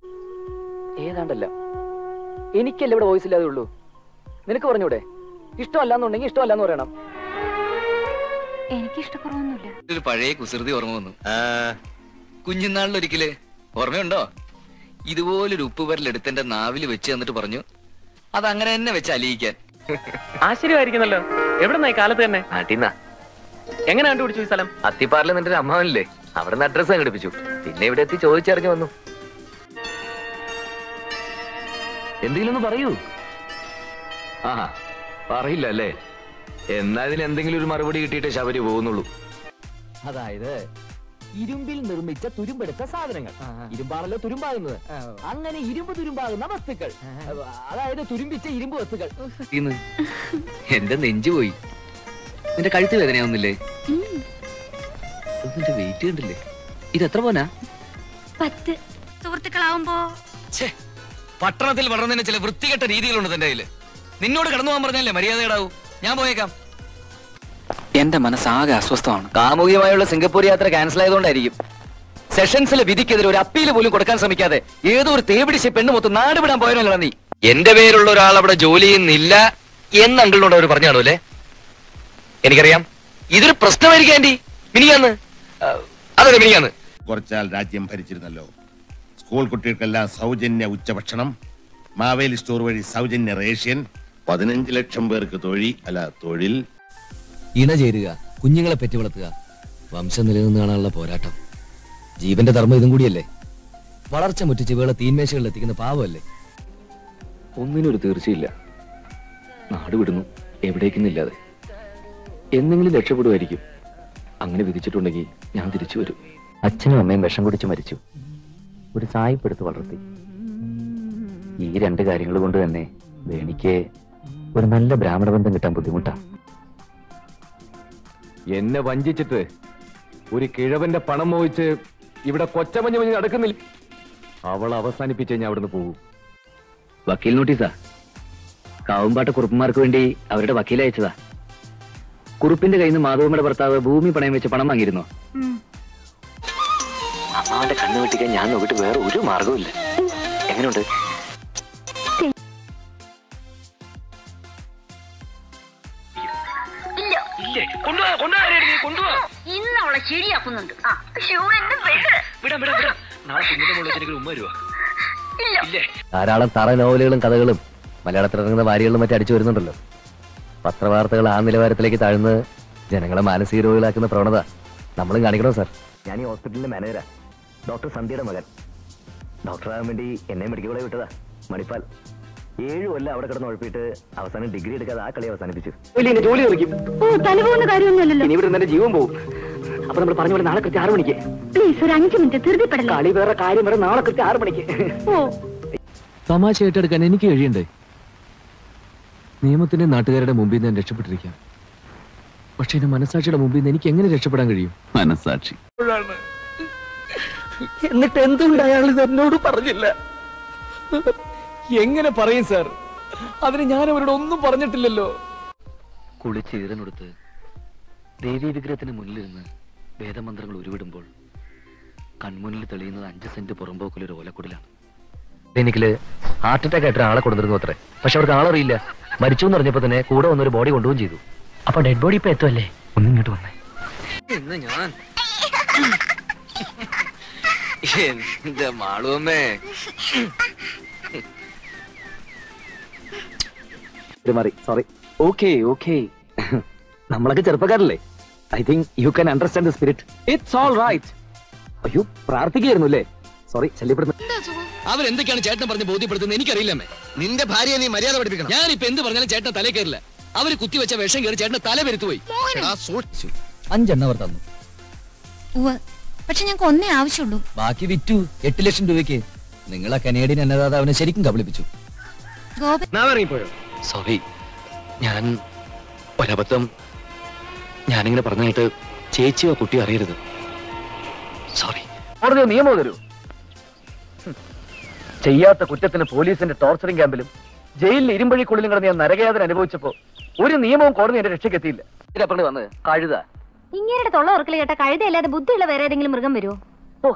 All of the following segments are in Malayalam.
ഏതാണ്ടല്ല എനിക്കല്ല ഇവിടെ വോയിസ് ഇല്ലാതെ ഉള്ളൂ നിനക്ക് പറഞ്ഞൂടെ ഇഷ്ടമല്ലാന്നുണ്ടെങ്കിൽ ഇഷ്ടമല്ലാന്ന് പറയണം എനിക്ക് ഇഷ്ടക്കുറവൊന്നുമില്ല ഒരു പഴയ കുസൃതി ഓർമ്മ വന്നു കുഞ്ഞുനാളിലൊരിക്കല് ഓർമ്മയുണ്ടോ ഇതുപോലൊരു ഉപ്പുപരലെടുത്ത് എന്റെ നാവിൽ വെച്ച് തന്നിട്ട് പറഞ്ഞു അത് അങ്ങനെ തന്നെ വെച്ച് അലിയിക്കാൻ ആശ്ചര്യമായിരിക്കുന്നല്ലോ എവിടെ നിന്നായി കാലത്ത് തന്നെ നാട്ടിന്നാ എങ്ങനെ കണ്ടുപിടിച്ചു ഈ സ്ഥലം അത്തിപ്പാറിൽ നിന്റെ ഒരു അമ്മാവനില്ലേ അവിടെ നിന്ന് അഡ്രസ് സംഘടിപ്പിച്ചു പിന്നെ ഇവിടെ എത്തി ചോദിച്ചറിഞ്ഞു വന്നു എന്തെങ്കിലും ഒന്ന് പറയൂ ആഹാ പറയില്ല അല്ലേ എന്നാ ഇതിന് എന്തെങ്കിലും ഒരു മറുപടി കിട്ടിയിട്ട് ശബരി പോകുന്നുള്ളൂ അതായത് ഇരുമ്പിൽ നിർമ്മിച്ച തുരുമ്പെടുത്ത സാധനങ്ങൾ ഇരുമ്പാണല്ലോ തുരുമ്പാകുന്നത് അങ്ങനെ ഇരുമ്പ് തുരുമ്പാകുന്ന വസ്തുക്കൾ അതായത് തുരുമ്പിച്ച ഇരുമ്പ് വസ്തുക്കൾ ഇന്ന് എന്റെ നെഞ്ചു പോയി നിന്റെ കഴുത്ത് വേദനയാവുന്നില്ലേ നിന്റെ വെയിറ്റ് കണ്ടില്ലേ ഇത് എത്ര പോനാ പത്ത് സുഹൃത്തുക്കളാവുമ്പോ ഛേ പട്ടണത്തിൽ വളർന്നതിന് ചില വൃത്തികെട്ട രീതികളുണ്ട് തന്റെ കയ്യില് നിന്നോട് കടന്നു പോകാൻ പറഞ്ഞല്ലേ മര്യാദയിടാവൂ ഞാൻ പോയേക്കാം എന്റെ മനസ്സാകെ അസ്വസ്ഥമാണ് കാമുകിയുമായുള്ള സിംഗപ്പൂർ യാത്ര ക്യാൻസൽ ആയതുകൊണ്ടായിരിക്കും സെഷൻസിലെ വിധിക്കെതിരെ ഒരു അപ്പീൽ പോലും കൊടുക്കാൻ ശ്രമിക്കാതെ ഏതോ ഒരു തേപിടിച്ച് പെണ്ണ് മൊത്തം നാട് വിടാൻ പോയനല്ലോ നീ എന്റെ പേരുള്ള ഒരാൾ അവിടെ ജോലി ചെയ്യുന്നില്ല എന്ന് അങ്കിളിനോട് അവർ പറഞ്ഞു കാണുമല്ലേ എനിക്കറിയാം ഇതൊരു പ്രശ്നമായിരിക്കും ആന്റി മിനിയാന്ന് ആ, അതെ മിനിയാന്ന് കുറച്ചാൽ രാജ്യം ഭരിച്ചിരുന്നല്ലോ സ്കൂൾ കുട്ടികൾക്കെല്ലാം സൗജന്യ ഉച്ചഭക്ഷണം മാവേലി സ്റ്റോർ വഴി സൗജന്യ റേഷ്യൻ പതിനഞ്ച് ലക്ഷം പേർക്ക് തൊഴിൽ അല്ല തൊഴിൽ ഇണ ചേരുക കുഞ്ഞുങ്ങളെ പെറ്റി വളർത്തുക വംശം നിലനിന്ന് കാണാനുള്ള പോരാട്ടം ജീവന്റെ ധർമ്മം ഇതും കൂടിയല്ലേ വളർച്ച മുറ്റിച്ച് വേള തീന്മേശകളിൽ എത്തിക്കുന്ന പാവമല്ലേ ഒന്നിനൊരു തീർച്ചയില്ല നാട് വിടുന്നു എവിടേക്കുന്നില്ലാതെ എന്തെങ്കിലും രക്ഷപ്പെടുമായിരിക്കും അങ്ങനെ വിധിച്ചിട്ടുണ്ടെങ്കിൽ ഞാൻ തിരിച്ചു വരും അച്ഛനും അമ്മയും വിഷം കുടിച്ച് മരിച്ചു ഒരു സായിപ്പെടുത്ത് വളർത്തി ഈ രണ്ട് കാര്യങ്ങൾ കൊണ്ട് തന്നെ വേണിക്ക് ഒരു നല്ല ബ്രാഹ്മണ ബന്ധം കിട്ടാൻ ബുദ്ധിമുട്ടാ എന്നെ വഞ്ചിച്ചിട്ട് ഒരു കിഴവന്റെ പണം മോഹിച്ച് ഇവിടെ കൊച്ചമഞ്ഞ് മഞ്ഞ് നടക്കുന്നില്ല അവൾ അവസാനിപ്പിച്ച് ഞാൻ അവിടുന്ന് പോകും വക്കീൽ നോട്ടീസാ കാവുമ്പാട്ട് കുറുപ്പന്മാർക്ക് വേണ്ടി അവരുടെ വക്കീൽ അയച്ചതാ കുറുപ്പിന്റെ കയ്യിൽ നിന്ന് മാധവമ്മയുടെ ഭർത്താവ് ഭൂമി പണയം വെച്ച് പണം വാങ്ങിയിരുന്നോ അമ്മാവന്റെ കണ്ണു വെട്ടിക്കാൻ ഞാൻ നോക്കിയിട്ട് വേറെ ഒരു മാർഗവുമില്ല എങ്ങനെയുണ്ട് ഇന്ന് അവളെ ശരിയാക്കുന്നുണ്ട് ആ ഷൂ എന്നെ വിട് ഇല്ല ധാരാളം തറ നോവലുകളും കഥകളും മലയാളത്തിൽ ഇറങ്ങുന്ന വാരികളിലും മറ്റും അടിച്ചു വരുന്നുണ്ടല്ലോ പത്രവാർത്തകൾ ആ നിലവാരത്തിലേക്ക് താഴ്ന്ന് ജനങ്ങളെ മാനസിക രോഗികളാക്കുന്ന പ്രവണത നമ്മളും കാണിക്കണോ സാർ ഞാൻ ഈ ഹോസ്പിറ്റലിലെ മാനേജരാ ഡോക്ടർ സന്ധ്യയുടെ മകൻ ഡോക്ടറാകാൻ വേണ്ടി എന്നെ മെഡിക്കൽ കോളേജ് വിട്ടതാ മണിപ്പാൽ ഏഴു കൊല്ലം അവിടെ കിടന്ന് ഉഴപ്പിയിട്ട് അവസാനം ഡിഗ്രി എടുക്കാതെ ആ കളി അവസാനിപ്പിച്ചു ജോലി തെറിക്കും ഓ തല പോകുന്ന കാര്യമൊന്നുമല്ലല്ലോ ഇനി ഇവിടെ തന്നെ ജീവൻ പോകും അപ്പൊ നമ്മൾ പറഞ്ഞ പോലെ നാളെ കൃത്യം ആറ് മണിക്ക് പ്ലീസ് ഒരു അഞ്ചു മിനിറ്റ് ധൃതിപ്പെടല്ലേ കളി വേറെ കാര്യം വേറെ നാളെ കൃത്യം ആറ് മണിക്ക് ഓ തമാശ ഏറ്റെടുക്കാൻ എനിക്ക് കഴിയണ്ടേ നിയമത്തിന്റെ നാട്ടുകാരുടെ മുമ്പിൽ നിന്ന് ഞാൻ രക്ഷപ്പെട്ടിരിക്കാം പക്ഷെ എന്റെ മനസാക്ഷിയുടെ മുമ്പിൽ നിന്ന് എനിക്ക് എങ്ങനെ രക്ഷപ്പെടാൻ കഴിയും മനസാക്ഷി എന്നിട്ട് എന്തുകൊണ്ട് അയാൾ ഇത് എന്നോട് പറഞ്ഞില്ല എങ്ങനെ പറയും സാർ അതിന് ഞാൻ അവരോട് ഒന്നും പറഞ്ഞിട്ടില്ലല്ലോ കുളിച്ച് ഈറനെടുത്ത് ദേവീ വിഗ്രഹത്തിന് മുന്നിലിരുന്ന് വേദമന്ത്രങ്ങൾ ഉരുവിടുമ്പോൾ കൺമുന്നിൽ തെളിയുന്നത് അഞ്ച് സെന്റ് പുറമ്പോക്കിലൊരു ഓലക്കുടിലാണ് ക്ലിനിക്കില് ഹാർട്ട് അറ്റാക്ക് ആയിട്ട് ആളെ കൊണ്ടുവന്നിരുന്നു അത്രേ പക്ഷെ അവർക്ക് ആളറിയില്ല മരിച്ചു എന്ന് പറഞ്ഞപ്പോ തന്നെ കൂടെ വന്നൊരു ബോഡി കൊണ്ടുപോകും ചെയ്തു അപ്പൊ ഡെഡ് ബോഡി ഇപ്പൊ എത്തുമല്ലേ ഒന്നിങ്ങോട്ട് വന്നേ ഇന്ന് ഞാൻ എന്റെ മാളുവമ്മേ മാറി സോറി ഓക്കെ ഓക്കെ നമ്മളൊക്കെ ചെറുപ്പക്കാരല്ലേ I think you can understand the spirit it's all right അയ്യോ പ്രാർത്ഥിക്കായിരുന്നു അല്ലേ സോറി ശല്യപ്പെടുന്നു അവരെന്തൊക്കെയാണ് ചേട്ടൻ പറഞ്ഞ് ബോധ്യപ്പെടുത്തുന്നത് എനിക്കറിയില്ലമ്മേ നിന്റെ ഭാര്യയെ നീ മര്യാദ പഠിപ്പിക്കണം ഞാനിപ്പോ എന്ത് പറഞ്ഞാലും ചേട്ടൻ തലേ കയറില്ല അവര് കുത്തിവെച്ച വിഷം കയറി ചേട്ടന്റെ തല പെരുത്തുപോയി അഞ്ചെണ്ണം അവർ തന്നു പക്ഷെ ഞങ്ങൾക്ക് ഒന്നേ ആവശ്യമുള്ളൂ ബാക്കി വിറ്റു എട്ട് ലക്ഷം രൂപയ്ക്ക് നിങ്ങളെ കനേഡിയൻ അന്നദാതാവിനെ ശരിക്കും കബളിപ്പിച്ചു ഗോപൻ നാം ഇറങ്ങിപ്പോയോ സോറി ഞാൻ ഒരബദ്ധം ഞാനിങ്ങനെ പറഞ്ഞിട്ട് ചേച്ചിയോ കുട്ടിയോ അറിയരുത് സോറി കോടതി നിയമം തരൂ ഹും. ചെയ്യാത്ത കുറ്റത്തിന് പോലീസിന്റെ ടോർച്ചറിംഗ് ക്യാമ്പിലും ജയിലിൽ ഇരുമ്പഴിക്കുള്ളിലും കിടന്ന് ഞാൻ നരകയാതന അനുഭവിച്ചപ്പോ ഒരു നിയമവും കോടതി എന്റെ രക്ഷയ്ക്കെത്തിയില്ല ഇതിനപ്പുറം വന്ന് കഴുത ഇങ്ങേരുടെ തൊള്ള ഉറക്കൽ കേട്ട കഴുതയല്ലാതെ ബുദ്ധിയുള്ള വേറെ ഏതെങ്കിലും മൃഗം വരുമോ ഓ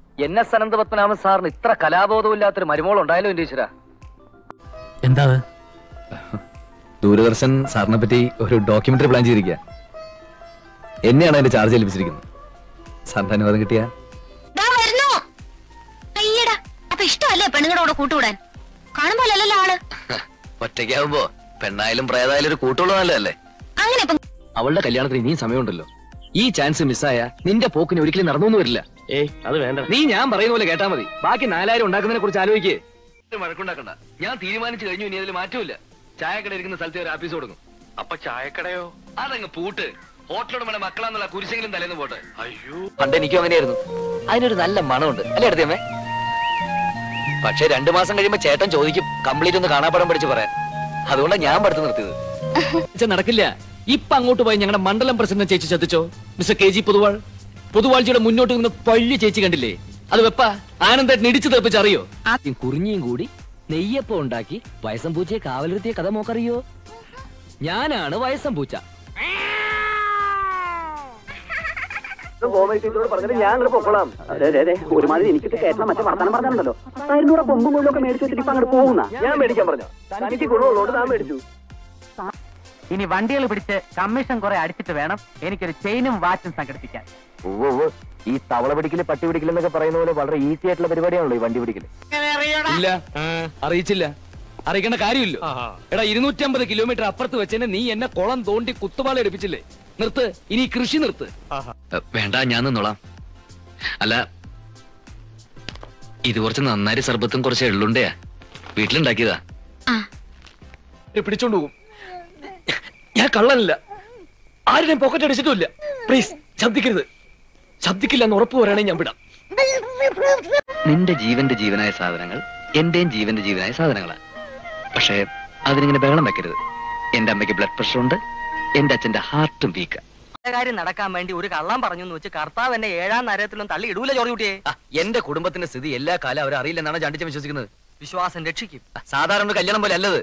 എൻ എസ് അനന്തപത്മനാഭൻ സാറിന് ഇത്ര കലാബോധമില്ലാത്തൊരു മരുമോൾ ഉണ്ടായാലും എന്റെ ഈശ്വര എന്താ ദൂരദർശൻ സാറിനെ പറ്റി ഒരു ഡോക്യുമെന്ററി പ്ലാൻ ചെയ്തിരിക്കുക എന്നെയാണ് അതിന്റെ ചാർജ് ഏൽപ്പിച്ചിരിക്കുന്നത് സാറിന്റെ അനുവാദം കിട്ടിയ ദാ വരുന്നു അയ്യടാ അപ്പൊ ഇഷ്ടമല്ലേ പെണ്ണുങ്ങളുടെ കൂടെ കൂട്ടുകൂടാൻ കാണുമ്പോലല്ലോ ആള് ഒറ്റയ്ക്കാവുമ്പോ പെണ്ണായാലും പ്രേതായാലും ഒരു കൂട്ടുള്ള നല്ലതല്ലേ അങ്ങനെ ഇപ്പൊ അവളുടെ കല്യാണത്തിന് ഇനിയും സമയമുണ്ടല്ലോ ഈ ചാൻസ് മിസ്സായ നിന്റെ പോക്കിന് ഒരിക്കലും നടന്നു വരില്ല ഏയ് അത് വേണ്ട നീ ഞാൻ പറയുന്ന പോലെ കേട്ടാ മതി ബാക്കി നാലായിരം ഉണ്ടാക്കുന്നതിനെ കുറിച്ച് ആലോചിക്കേ വഴക്കുണ്ടാക്കണ്ട ഞാൻ തീരുമാനിച്ചു കഴിഞ്ഞു ഇനി അതിൽ മാറ്റമില്ല ചായക്കട ഇരിക്കുന്ന സ്ഥലത്ത് ഒരു ആഫീസ് കൊടുക്കും അപ്പൊ ചായക്കടയോ അതങ്ങ് പൂട്ട് ഹോട്ടലോട് വേണം മക്കളാന്നുള്ള കുരിശെങ്കിലും തലേന്ന് പോട്ടെ അയ്യോ പണ്ട് എനിക്കും അങ്ങനെയായിരുന്നു അതിനൊരു നല്ല മണമുണ്ട് അല്ലേ അടുത്തമ്മേ പക്ഷെ രണ്ടു മാസം കഴിയുമ്പോ ചേട്ടൻ ചോദിക്കും കംപ്ലീറ്റ് ഒന്ന് കാണാപ്പടം പഠിച്ച് പറയാൻ അതുകൊണ്ടാണ് ഞാൻ പഠിത്തം നിർത്തിയത് നടക്കില്ല ഇപ്പൊ അങ്ങോട്ട് പോയി ഞങ്ങളുടെ മണ്ഡലം പ്രസിഡന്റ് ചേച്ചി ശ്രദ്ധിച്ചോ മിസ്റ്റർ കെ ജി പൊതുവാൾ പൊതുവാഴ്ചയുടെ മുന്നോട്ട് നിന്ന് പള്ളി ചേച്ചി കണ്ടില്ലേ അത് വെപ്പ ആനന്ദേട്ടൻ ഇടിച്ചു തെറിപ്പിച്ചറിയോ ആദ്യം കുറിഞ്ഞിയും കൂടി നെയ്യപ്പം ഉണ്ടാക്കി വയസ്സം പൂച്ചയെ കാവലിരുത്തിയ കഥ മോക്കറിയോ ഞാനാണ് വയസ്സം പൂച്ച ഒരുമാതിരി എനിക്കിട്ട് കേട്ടണം മറ്റേ വർത്തമാനം പറഞ്ഞാലുണ്ടല്ലോ അതിലൂടെ പൊമ്പും കൊള്ളൊക്കെ മേടിച്ചു വെച്ചിട്ട് ഇപ്പൊ അങ്ങോട്ട് പോകുന്ന ഞാൻ മേടിക്കാൻ പറഞ്ഞു തനിക്ക് ഗുണമുള്ളതുകൊണ്ട് ഞാൻ മേടിച്ചു ഇനി വണ്ടികൾ പിടിച്ച് കമ്മീഷൻ കുറെ അടിച്ചിട്ട് വേണം എനിക്കൊരു ചെയിനും വാച്ചും സംഘടിപ്പിക്കാൻ ഈ തവള പിടിക്കല് പട്ടി പിടിക്കലെന്നൊക്കെ പറയുന്ന പോലെ വളരെ ഈസി ആയിട്ടുള്ള പരിപാടിയാണല്ലോ ഈ വണ്ടി പിടിക്കല് ഇല്ല അറിയിച്ചില്ല അറിയിക്കേണ്ട കാര്യമില്ലോ എടാ ഇരുന്നൂറ്റമ്പത് കിലോമീറ്റർ അപ്പുറത്ത് വെച്ചെന്നെ നീ എന്നെ കുളം തോണ്ടി കുത്തുപാള എടുപ്പിച്ചില്ലേ നിർത്ത് ഇനി ഈ കൃഷി നിർത്ത് വേണ്ട ഞാൻ നിന്നോളാം അല്ല ഇത് കുറച്ച് നന്നായി സർബത്തും കുറച്ച് എള്ളുണ്ടയാ വീട്ടിലുണ്ടാക്കിയതാ ഏ, പിടിച്ചോണ്ട് പോകും ഞാൻ കള്ളനല്ല ആരുടെയും പോക്കറ്റ് അടിച്ചിട്ടുമില്ല പ്ലീസ് ശബ്ദിക്കരുത് ശബ്ദിക്കില്ല എന്ന് ഉറപ്പ് വരാണെങ്കിൽ ഞാൻ വിടാം നിന്റെ ജീവന്റെ ജീവനായ സാധനങ്ങൾ എന്റെയും ജീവന്റെ ജീവനായ സാധനങ്ങളാ പക്ഷേ അതിനിങ്ങനെ ബഹളം വെക്കരുത് എന്റെ അമ്മയ്ക്ക് ബ്ലഡ് പ്രഷർ ഉണ്ട് എന്റെ അച്ഛന്റെ ഹാർട്ടും വീക്കാ കാര്യം നടക്കാൻ വേണ്ടി ഒരു കള്ളം പറഞ്ഞു എന്ന് വെച്ച് കർത്താവ് എന്നെ ഏഴാം നരകത്തിലും തള്ളി ഇടൂല ചോറി കുട്ടിയെ എന്റെ കുടുംബത്തിന്റെ സ്ഥിതി എല്ലാ കാലം അവർ അറിയില്ലെന്നാണ് ചാണ്ടിച്ച വിശ്വസിക്കുന്നത് വിശ്വാസം രക്ഷിക്കും ആ, സാധാരണ ഒരു കല്യാണം പോലെ അല്ലത്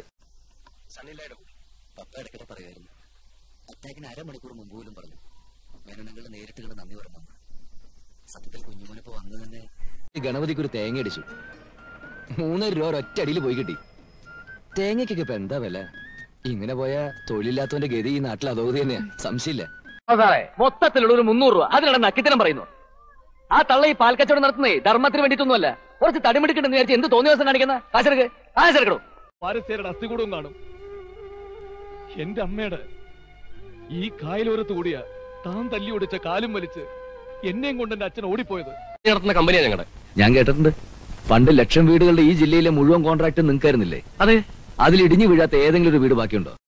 പപ്പ ഇടയ്ക്കിടെ പറയുമായിരുന്നു അറ്റാക്കിന് അരമണിക്കൂർ മുമ്പ് പോലും പറഞ്ഞു മേനനങ്ങളെ നേരിട്ട് കണ്ട് നന്ദി പറഞ്ഞു സത്യത്തിൽ കുഞ്ഞുമോനപ്പോ വന്നു തന്നെ ഈ ഗണപതിക്ക് ഒരു തേങ്ങ അടിച്ചു മൂന്നര രൂപ ഒറ്റ അടിയിൽ പോയി കിട്ടി തേങ്ങയ്ക്കൊക്കെ ഇപ്പൊ എന്താ വില ഇങ്ങനെ പോയ തൊഴിലില്ലാത്തവന്റെ ഗതി ഈ നാട്ടിൽ അതോഗതി തന്നെയാ സംശയമില്ല സാറേ മൊത്തത്തിലുള്ള ഒരു മുന്നൂറ് രൂപ അതിനാണ് നക്കിത്തരം പറയുന്നു ആ തള്ള ഈ പാൽക്കച്ചവടം നടത്തുന്നേ ധർമ്മത്തിന് വേണ്ടിയിട്ടൊന്നുമല്ല കുറച്ച് തടിമെടുക്കണ്ടെന്ന് വിചാരിച്ച് എന്ത് തോന്നിയ ദിവസം കാണിക്കുന്ന കാശെടുക്ക് കാശെടുക്കണോ പാരസ്യരുടെ അസ്ഥികൂടവും കാണും എന്റെ അമ്മയുടെ ഈ കായലോരത്ത് കൂടിയ താൻ തല്ലി ഒടിച്ച കാലും വലിച്ച് എന്നെയും കൊണ്ട് എന്റെ അച്ഛൻ ഓടിപ്പോയത് നടത്തുന്ന കമ്പനിയാ ഞങ്ങളുടെ ഞാൻ കേട്ടിട്ടുണ്ട് പണ്ട് ലക്ഷം വീടുകളുടെ ഈ ജില്ലയിലെ മുഴുവൻ കോൺട്രാക്ട് നിങ്ങൾക്കായിരുന്നില്ലേ അതെ അതിൽ ഇടിഞ്ഞു വീഴാത്ത ഏതെങ്കിലും ഒരു വീട് ബാക്കിയുണ്ടോ